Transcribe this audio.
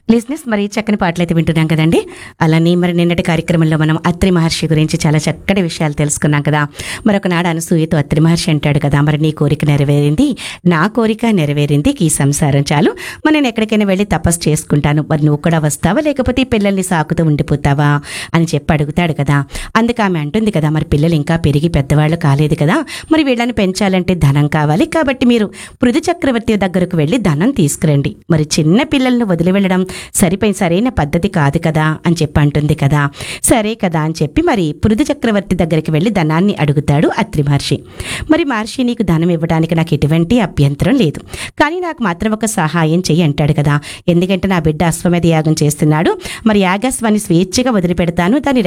లిజినెస్ మరి చక్కని పాటలు అయితే వింటున్నాం కదండి అలానే మరి నిన్నటి కార్యక్రమంలో మనం అత్రి మహర్షి గురించి చాలా చక్కటి విషయాలు తెలుసుకున్నాం కదా మరొకనాడు అనసూయతో అత్రి మహర్షి అంటాడు కదా మరి నీ కోరిక నెరవేరింది నా కోరిక నెరవేరింది ఈ సంసారం చాలు మరి నేను ఎక్కడికైనా వెళ్ళి తపస్సు చేసుకుంటాను మరి నువ్వు కూడా వస్తావా లేకపోతే ఈ పిల్లల్ని సాకుతూ ఉండిపోతావా అని చెప్పి అడుగుతాడు కదా అందుకు ఆమె అంటుంది కదా మరి పిల్లలు ఇంకా పెరిగి పెద్దవాళ్ళు కాలేదు కదా మరి వీళ్ళని పెంచాలంటే ధనం కావాలి కాబట్టి మీరు పృథు చక్రవర్తి దగ్గరకు వెళ్ళి ధనం తీసుకురండి మరి చిన్న పిల్లలను వదిలి వెళ్ళడం సరిపోయి సరైన పద్ధతి కాదు కదా అని చెప్పి అంటుంది కదా సరే కదా అని చెప్పి మరి పృథు చక్రవర్తి దగ్గరికి వెళ్ళి ధనాన్ని అడుగుతాడు అత్రి మహర్షి మరి మహర్షి నీకు ధనం ఇవ్వడానికి నాకు ఎటువంటి అభ్యంతరం లేదు కానీ నాకు మాత్రం ఒక సహాయం చెయ్యి అంటాడు కదా ఎందుకంటే నా బిడ్డ అశ్వమేధ యాగం చేస్తున్నాడు మరి యాగస్వాన్ని స్వేచ్ఛగా వదిలిపెడతాను దాన్ని